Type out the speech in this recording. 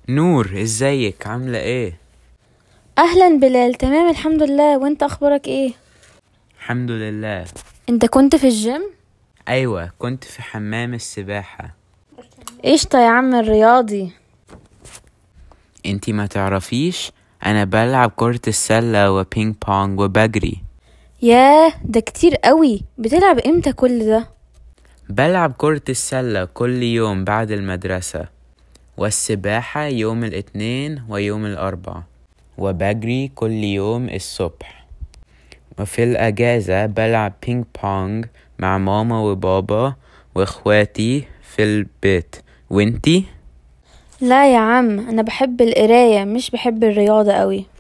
نور ازيك عاملة ايه؟ اهلا بلال تمام الحمد لله وانت اخبارك ايه الحمد لله انت كنت في الجيم ايوة كنت في حمام السباحة قشطة يا عم الرياضي انتي ما تعرفيش انا بلعب كرة السلة وبينج بونج وبجري ياه ده كتير قوي بتلعب امتى كل ده بلعب كرة السلة كل يوم بعد المدرسة والسباحة يوم الاثنين ويوم الأربع وبجري كل يوم الصبح وفي الأجازة بلعب بينج بونج مع ماما وبابا واخواتي في البيت وانتي؟ لا يا عم انا بحب القراية مش بحب الرياضة قوي